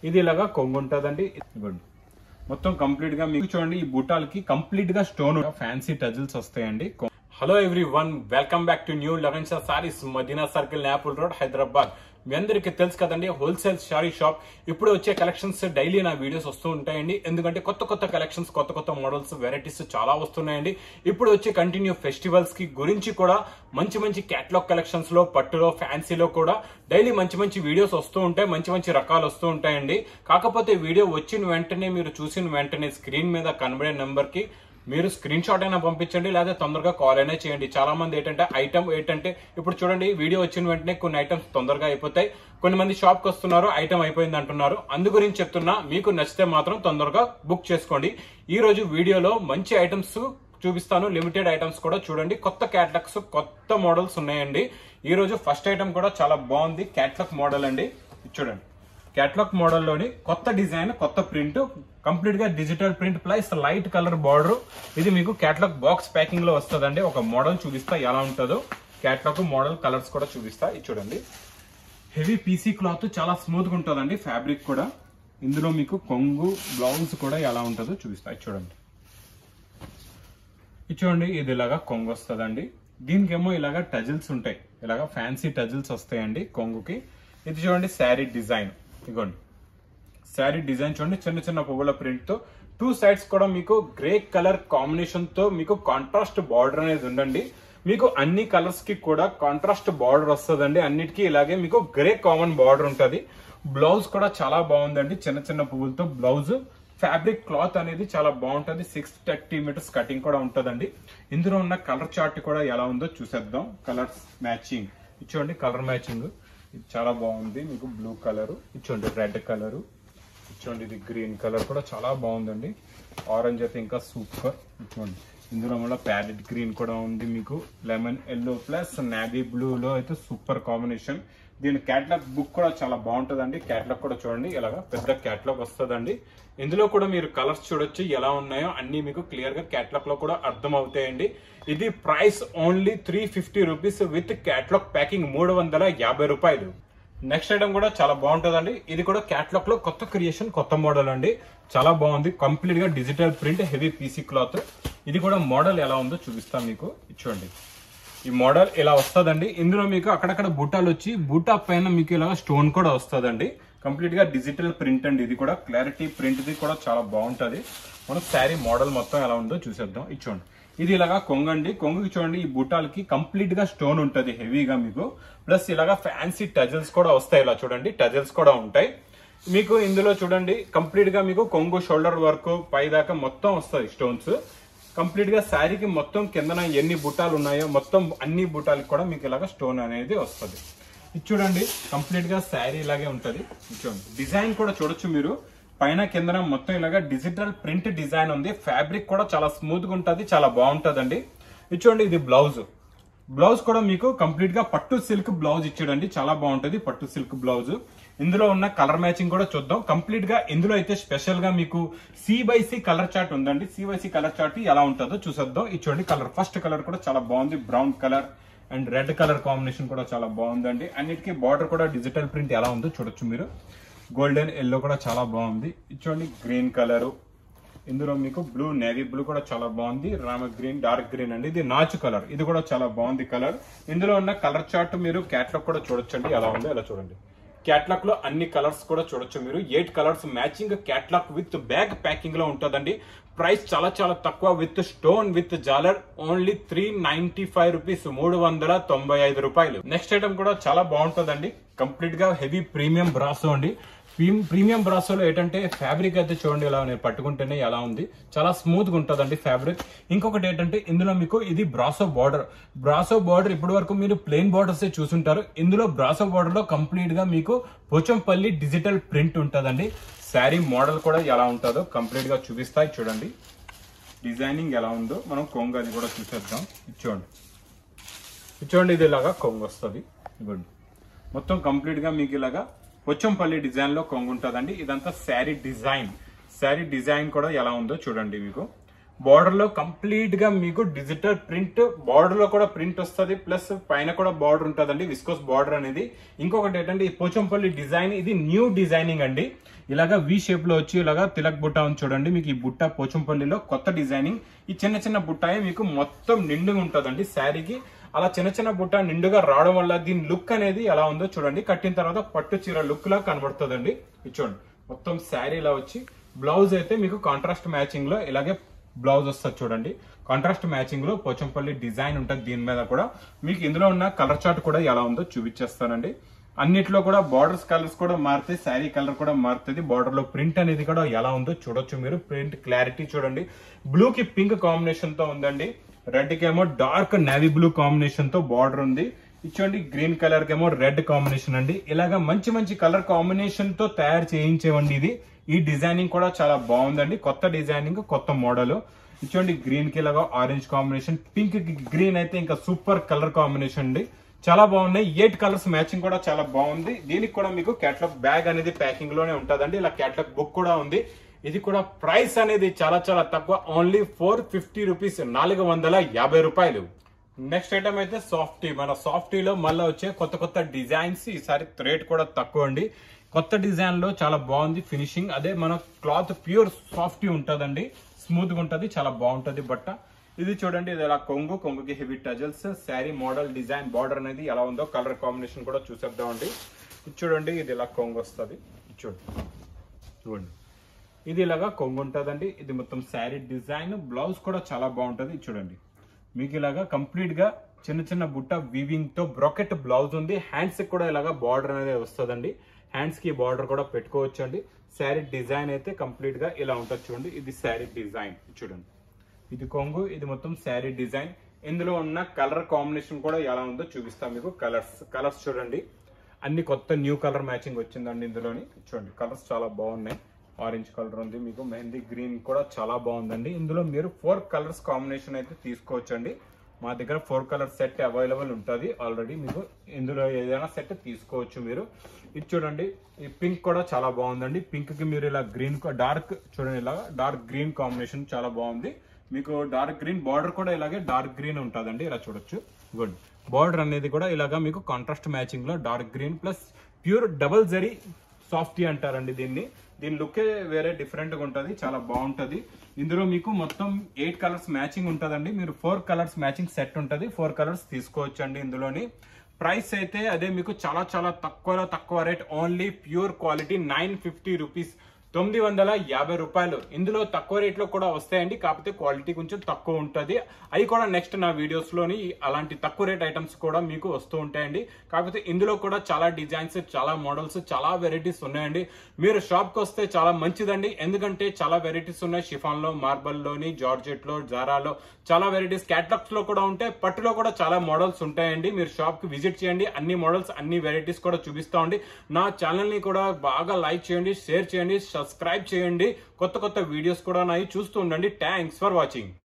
ఇది ఇలాగా కొంగు ఉంటుందండి ఇదిగోండి మొత్తం కంప్లీట్ గా మీకు చూడండి ఈ బూటాలకి కంప్లీట్ గా స్టోన్ ఫ్యాన్సీ టజిల్స్ వస్తాయండి hello everyone welcome back to new Lagan Shah saris Madina circle Nayapul road Hyderabad మీ అందరికీ తెలుసు కదండి హోల్సేల్ శారీ షాప్ ఇప్పుడు వచ్చే కలెక్షన్స్ డైలీ నా వీడియోస్ వస్తూ ఉంటాయండి ఎందుకంటే కొత్త కొత్త కలెక్షన్స్ కొత్త కొత్త మోడల్స్ వెరైటీస్ చాలా వస్తున్నాయండి ఇప్పుడు వచ్చే కంటిన్యూ ఫెస్టివల్స్ కి గురించి కూడా మంచి మంచి క్యాట్లాగ్ కలెక్షన్స్ లో పట్టులో ఫ్యాన్సీలో కూడా డైలీ మంచి మంచి వీడియోస్ వస్తూ ఉంటాయి మంచి మంచి రకాలు వస్తూ ఉంటాయండి కాకపోతే వీడియో వచ్చిన వెంటనే మీరు చూసిన వెంటనే స్క్రీన్ మీద కనబడే నెంబర్ కి మీరు స్క్రీన్ షాట్ అయినా పంపించండి లేదా తొందరగా కాల్ అయినా చేయండి చాలా మంది ఏంటంటే ఐటమ్ ఏంటంటే ఇప్పుడు చూడండి వీడియో వచ్చిన వెంటనే కొన్ని ఐటమ్స్ తొందరగా అయిపోతాయి కొన్ని మంది షాప్ కి వస్తున్నారు ఐటమ్ అయిపోయింది అంటున్నారు అందు గురించి చెప్తున్నా మీకు నచ్చితే మాత్రం తొందరగా బుక్ చేసుకోండి ఈ రోజు వీడియోలో మంచి ఐటమ్స్ చూపిస్తాను లిమిటెడ్ ఐటమ్స్ కూడా చూడండి కొత్త క్యాట్లాగ్స్ కొత్త మోడల్స్ ఉన్నాయండి ఈ రోజు ఫస్ట్ ఐటమ్ కూడా చాలా బాగుంది క్యాట్లాగ్ మోడల్ అండి ఇది చూడండి క్యాట్లాగ్ మోడల్లోని కొత్త డిజైన్ కొత్త ప్రింట్ కంప్లీట్ గా digital print plus light colour border ఇది మీకు క్యాట్లాగ్ బాక్స్ ప్యాకింగ్ లో వస్తుందండి ఒక మోడల్ చూపిస్తా ఎలా ఉంటుందో క్యాట్లాగ్ మోడల్ కలర్స్ కూడా చూపిస్తా ఇది చూడండి హెవీ పీసీ క్లాత్ చాలా స్మూత్ గా ఉంటుందండి ఫ్యాబ్రిక్ కూడా ఇందులో మీకు కొంగు బ్లౌజ్ కూడా ఎలా ఉంటుందో చూపిస్తా ఇది చూడండి ఇది చూడండి ఇది ఇలాగా కొంగు వస్తుందండి దీనికేమో ఇలాగా టజిల్స్ ఉంటాయి ఇలాగా ఫ్యాన్సీ టజిల్స్ వస్తాయండి కొంగుకి ఇది చూడండి శారీ డిజైన్ ఇగోండి శారీ డిజైన్ చూడండి చిన్న చిన్న పువ్వుల ప్రింట్ తో టూ సైడ్స్ కూడా మీకు గ్రే కలర్ కాంబినేషన్ తో మీకు కాంట్రాస్ట్ బార్డర్ అనేది ఉండండి మీకు అన్ని కలర్స్ కి కూడా కాంట్రాస్ట్ బార్డర్ వస్తుందండి అన్నిటికీ ఇలాగే మీకు గ్రే కామన్ బార్డర్ ఉంటుంది బ్లౌజ్ కూడా చాలా బాగుందండి చిన్న చిన్న పువ్వులతో బ్లౌజ్ ఫ్యాబ్రిక్ క్లాత్ అనేది చాలా బాగుంటుంది సిక్స్ థర్టీ మీటర్స్ కటింగ్ కూడా ఉంటుందండి ఇందులో ఉన్న కలర్ చార్ట్ కూడా ఎలా ఉందో చూసేద్దాం కలర్స్ మ్యాచింగ్ ఇచ్చోండి కలర్ మ్యాచింగ్ ఇది చాలా బాగుంది మీకు బ్లూ కలర్ ఇచ్చోండి రెడ్ కలర్ ఇచ్చోండి ఇది గ్రీన్ కలర్ కూడా చాలా బాగుందండి ఆరెంజ్ అయితే ఇంకా సూపర్ ఇచ్చోండి ఇందులో మళ్ళీ ప్యారెట్ గ్రీన్ కూడా ఉంది మీకు lemon yellow plus navy blue లో అయితే సూపర్ కాంబినేషన్ దీని క్యాట్లాగ్ బుక్ కూడా చాలా బాగుంటుందండి క్యాట్లాగ్ కూడా చూడండి ఇలాగా పెద్ద క్యాట్లాగ్ వస్తుందండి ఇందులో కూడా మీరు కలర్స్ చూడొచ్చు ఎలా ఉన్నాయో అన్ని మీకు క్లియర్ గా క్యాట్లాగ్ లో కూడా అర్థం అవుతాయండి ఇది price only three fifty rupees with catalogue packing మూడు వందల యాభై రూపాయలు నెక్స్ట్ ఐటమ్ కూడా చాలా బాగుంటుందండి ఇది కూడా క్యాట్లాగ్ లో కొత్త క్రియేషన్ కొత్త మోడల్ అండి చాలా బాగుంది కంప్లీట్ గా digital print heavy PC cloth ఇది కూడా మోడల్ ఎలా ఉందో చూపిస్తాను మీకు ఇచ్చోండి ఈ మోడల్ ఇలా వస్తుందండి ఇందులో మీకు అక్కడక్కడ బూటాలు వచ్చి బూటా పైన మీకు ఇలా స్టోన్ కూడా వస్తుందండి కంప్లీట్ గా డిజిటల్ ప్రింట్ అండి ఇది కూడా క్లారిటీ ప్రింట్ ఇది కూడా చాలా బాగుంటది మనం శారీ మోడల్ మొత్తం ఎలా ఉందో చూసేద్దాం ఇచ్చోండి ఇది ఇలాగా కొంగండి కొంగుకి చూడండి ఈ బూటాలకి కంప్లీట్ గా స్టోన్ ఉంటది హెవీగా మీకు ప్లస్ ఇలాగా ఫ్యాన్సీ టజల్స్ కూడా వస్తాయి ఇలా చూడండి టజల్స్ కూడా ఉంటాయి మీకు ఇందులో చూడండి కంప్లీట్ గా మీకు కొంగు షోల్డర్ వర్క్ పై దాకా మొత్తం వస్తాయి స్టోన్స్ కంప్లీట్ గా శారీకి మొత్తం కిందన ఎన్ని బుట్టాలు ఉన్నాయో మొత్తం అన్ని బుట్టాలకి కూడా మీకు ఇలాగ స్టోన్ అనేది వస్తుంది ఇది చూడండి కంప్లీట్ గా శారీ ఇలాగే ఉంటది ఇది చూడండి డిజైన్ కూడా చూడొచ్చు మీరు పైన కిందన మొత్తం ఇలాగా డిజిటల్ ప్రింట్ డిజైన్ ఉంది ఫ్యాబ్రిక్ కూడా చాలా స్మూత్ గా ఉంటది చాలా బాగుంటదండి ఇది చూడండి ఇది బ్లౌజ్ బ్లౌజ్ కూడా మీకు కంప్లీట్ గా పట్టు సిల్క్ బ్లౌజ్ ఇచ్చాడండి చాలా బాగుంటది పట్టు సిల్క్ బ్లౌజ్ ఇందులో ఉన్న కలర్ మ్యాచింగ్ కూడా చూద్దాం కంప్లీట్ గా ఇందులో అయితే స్పెషల్ గా మీకు C by C colour chart ఉందండి C by C colour chart ఎలా ఉంటుందో చూసేద్దాం ఇది చూడండి కలర్ ఫస్ట్ కలర్ కూడా చాలా బాగుంది brown colour and red colour combination కూడా చాలా బాగుందండి అన్నిటికీ బార్డర్ కూడా డిజిటల్ ప్రింట్ ఎలా ఉందో చూడొచ్చు మీరు గోల్డెన్ ఎల్లో కూడా చాలా బాగుంది ఇది చూడండి గ్రీన్ కలర్ ఇందులో మీకు బ్లూ నేవీ బ్లూ కూడా చాలా బాగుంది రామ గ్రీన్ డార్క్ గ్రీన్ అండి ఇది నాచు కలర్ ఇది కూడా చాలా బాగుంది కలర్ ఇందులో ఉన్న కలర్ చార్ట్ మీరు క్యాట్లాగ్ కూడా చూడొచ్చండి ఎలా ఉందో ఎలా చూడండి క్యాట్లాగ్ లో అన్ని కలర్స్ కూడా చూడొచ్చు మీరు eight colours matching catalogue with bag packing లో ఉంటుందండి ప్రైస్ చాలా చాలా తక్కువ విత్ స్టోన్ విత్ జాలర్ only three ninety five rupees మూడు వందల తొంభై ఐదు రూపాయలు నెక్స్ట్ ఐటమ్ కూడా చాలా బాగుంటుందండి కంప్లీట్ గా హెవీ ప్రీమియం బ్రాసో అండి ప్రీమియం బ్రాసోలో ఏంటంటే ఫ్యాబ్రిక్ అయితే చూడండి ఇలా నేను పట్టుకుంటేనే ఎలా ఉంది చాలా స్మూత్ గా ఉంటుందండి ఫ్యాబ్రిక్ ఇంకొకటి ఏంటంటే ఇందులో మీకు ఇది బ్రాసో బార్డర్ బ్రాసో బార్డర్ ఇప్పటి వరకు మీరు ప్లెయిన్ బార్డర్స్ చూసుంటారు ఇందులో బ్రాసో బార్డర్ లో కంప్లీట్ గా మీకు పోచంపల్లి డిజిటల్ ప్రింట్ ఉంటుందండి శారీ మోడల్ కూడా ఎలా ఉంటుందో కంప్లీట్ గా చూపిస్తాయి చూడండి డిజైనింగ్ ఎలా ఉందో మనం కొంగు అది కూడా చూసేద్దాం ఇది చూడండి ఇది చూడండి ఇది ఇలాగా కొంగు వస్తుంది ఇవ్వండి మొత్తం కంప్లీట్ గా మీకు ఇలాగా పొచ్చంపల్లి డిజైన్ లో కొంగు ఉంటుందండి ఇదంతా శారీ డిజైన్ శారీ డిజైన్ కూడా ఎలా ఉందో చూడండి మీకు బార్డర్ లో కంప్లీట్ గా మీకు డిజిటల్ ప్రింట్ బార్డర్ లో కూడా ప్రింట్ వస్తుంది ప్లస్ పైన కూడా బార్డర్ ఉంటుందండి విస్కోస్ బార్డర్ అనేది ఇంకొకటి ఏంటంటే ఈ పోచంపల్లి డిజైన్ ఇది న్యూ డిజైనింగ్ అండి ఇలాగా వి షేప్ లో వచ్చి ఇలాగా తిలక్ బుట్ట ఉంది చూడండి మీకు ఈ బుట్ట పోచంపల్లిలో కొత్త డిజైనింగ్ ఈ చిన్న చిన్న బుట్టాయి మీకు మొత్తం నిండుగా ఉంటుందండి శారీకి అలా చిన్న చిన్న బుట్ట నిండుగా రావడం వల్ల దీని లుక్ అనేది ఎలా ఉందో చూడండి కట్టిన తర్వాత పట్టు చీర లుక్ లా కనబడుతుందండి ఇది చూడండి మొత్తం శారీ ఇలా వచ్చి బ్లౌజ్ అయితే మీకు కాంట్రాస్ట్ మ్యాచింగ్ లో ఇలాగే బ్లౌజ్ వస్తుంది చూడండి కాంట్రాస్ట్ మ్యాచింగ్ లో పోచంపల్లి డిజైన్ ఉంటుంది దీని మీద కూడా మీకు ఇందులో ఉన్న కలర్ చార్ట్ కూడా ఎలా ఉందో చూపించేస్తానండి అన్నిట్లో కూడా బార్డర్స్ కలర్స్ కూడా మారుతాయి శారీ కలర్ కూడా మారుతుంది బార్డర్ లో ప్రింట్ అనేది కూడా ఎలా ఉందో చూడొచ్చు మీరు ప్రింట్ క్లారిటీ చూడండి బ్లూ కి పింక్ కాంబినేషన్ తో ఉందండి రెడ్ కి ఏమో డార్క్ నేవీ బ్లూ కాంబినేషన్ తో బార్డర్ ఉంది ఇచ్చోండి గ్రీన్ కలర్ కి ఏమో రెడ్ కాంబినేషన్ అండి ఇలాగా మంచి మంచి కలర్ కాంబినేషన్ తో తయారు చేయించేవండి ఇది ఈ డిజైనింగ్ కూడా చాలా బాగుందండి కొత్త డిజైనింగ్ కొత్త మోడల్ ఇచ్చోండి గ్రీన్ కి ఇలాగా ఆరెంజ్ కాంబినేషన్ పింక్ కి గ్రీన్ అయితే ఇంకా సూపర్ కలర్ కాంబినేషన్ అండి చాలా బాగున్నాయి ఎయిట్ కలర్స్ మ్యాచింగ్ కూడా చాలా బాగుంది దీనికి కూడా మీకు క్యాటలాగ్ బ్యాగ్ అనేది ప్యాకింగ్ లోనే ఉంటుందండి ఇలా క్యాటలాగ్ బుక్ కూడా ఉంది ఇది కూడా ప్రైస్ అనేది చాలా చాలా తక్కువ ఓన్లీ ఫోర్ ఫిఫ్టీ రూపీస్ నాలుగు వందల యాభై రూపాయలు నెక్స్ట్ ఐటమ్ అయితే సాఫ్టీ మన సాఫ్టీలో మళ్ళీ వచ్చే కొత్త కొత్త డిజైన్స్ ఈసారి రేట్ కూడా తక్కువ అండి కొత్త డిజైన్ లో చాలా బాగుంది ఫినిషింగ్ అదే మన క్లాత్ ప్యూర్ సాఫ్టీ ఉంటుందండి స్మూత్ గా ఉంటది చాలా బాగుంటది బట్ట ఇది చూడండి ఇది ఇలా కొంగు కొంగుకి heavy tassels sari model design border అనేది ఎలా ఉందో కలర్ కాంబినేషన్ కూడా చూసేద్దామండి ఇది చూడండి ఇది ఇలా కొంగు వస్తుంది చూడండి చూడండి ఇది ఇలాగా కొంగు ఉంటుందండి ఇది మొత్తం శారీ డిజైన్ బ్లౌజ్ కూడా చాలా బాగుంటుంది చూడండి మీకు ఇలాగా కంప్లీట్ గా చిన్న చిన్న బుట్ట వీవింగ్ తో బ్రాకెట్ బ్లౌజ్ ఉంది హ్యాండ్స్ కూడా ఇలాగా బార్డర్ అనేది వస్తుందండి హ్యాండ్స్ కి బార్డర్ కూడా పెట్టుకోవచ్చు అండి శారీ డిజైన్ అయితే కంప్లీట్ గా ఇలా ఉంటుంది చూడండి ఇది శారీ డిజైన్ చూడండి ఇది కొంగు ఇది మొత్తం శారీ డిజైన్ ఇందులో ఉన్న కలర్ కాంబినేషన్ కూడా ఎలా ఉందో చూపిస్తాం మీకు కలర్స్ కలర్స్ చూడండి అన్ని కొత్త న్యూ కలర్ మ్యాచింగ్ వచ్చిందండి ఇందులోని చూడండి కలర్స్ చాలా బాగున్నాయి ఆరెంజ్ కలర్ ఉంది మీకు మెహందీ గ్రీన్ కూడా చాలా బాగుందండి ఇందులో మీరు ఫోర్ కలర్స్ కాంబినేషన్ అయితే తీసుకోవచ్చండి మా దగ్గర ఫోర్ కలర్ సెట్ అవైలబుల్ ఉంటుంది ఆల్రెడీ మీకు ఇందులో ఏదైనా సెట్ తీసుకోవచ్చు మీరు ఇది చూడండి ఈ పింక్ కూడా చాలా బాగుందండి పింక్ కి మీరు ఇలా గ్రీన్ డార్క్ చూడండి ఇలా డార్క్ గ్రీన్ కాంబినేషన్ చాలా బాగుంది మీకు డార్క్ గ్రీన్ బార్డర్ కూడా ఇలాగే డార్క్ గ్రీన్ ఉంటుందండి ఇలా చూడొచ్చు గుడ్ బార్డర్ అనేది కూడా ఇలాగా మీకు కాంట్రాస్ట్ మ్యాచింగ్ లో dark green plus pure double zari సాఫ్టీ అంటారండి దీన్ని దీని లుక్ వేరే డిఫరెంట్ గా ఉంటుంది చాలా బాగుంటది ఇందులో మీకు మొత్తం ఎయిట్ కలర్స్ మ్యాచింగ్ ఉంటుందండి మీరు ఫోర్ కలర్స్ మ్యాచింగ్ సెట్ ఉంటుంది ఫోర్ కలర్స్ తీసుకోవచ్చు అండి ఇందులోని ప్రైస్ అయితే అదే మీకు చాలా చాలా తక్కువలో తక్కువ rate only pure quality nine fifty rupees తొమ్మిది వందల యాభై రూపాయలు ఇందులో తక్కువ రేట్లో కూడా వస్తాయండి కాకపోతే క్వాలిటీ కొంచెం తక్కువ ఉంటుంది అవి కూడా నెక్స్ట్ నా వీడియోస్ లోని అలాంటి తక్కువ రేట్ ఐటమ్స్ కూడా మీకు వస్తూ ఉంటాయండి కాకపోతే ఇందులో కూడా చాలా డిజైన్స్ చాలా మోడల్స్ చాలా వెరైటీస్ ఉన్నాయండి మీరు షాప్ కి వస్తే చాలా మంచిదండి ఎందుకంటే చాలా వెరైటీస్ ఉన్నాయి షిఫాన్ లో మార్బల్ లోని జార్జెట్ లో జారాలో చాలా వెరైటీస్ క్యాటలాగ్స్ లో కూడా ఉంటాయి పట్టులో కూడా చాలా మోడల్స్ ఉంటాయండి మీరు షాప్ కి విజిట్ చేయండి అన్ని మోడల్స్ అన్ని వెరైటీస్ కూడా చూపిస్తా ఉండి నా ఛానల్ ని కూడా బాగా లైక్ చేయండి షేర్ చేయండి సబ్స్క్రైబ్ చేయండి కొత్త కొత్త వీడియోస్ కూడా నాయి చూస్తూ ఉండండి థ్యాంక్స్ ఫర్ వాచింగ్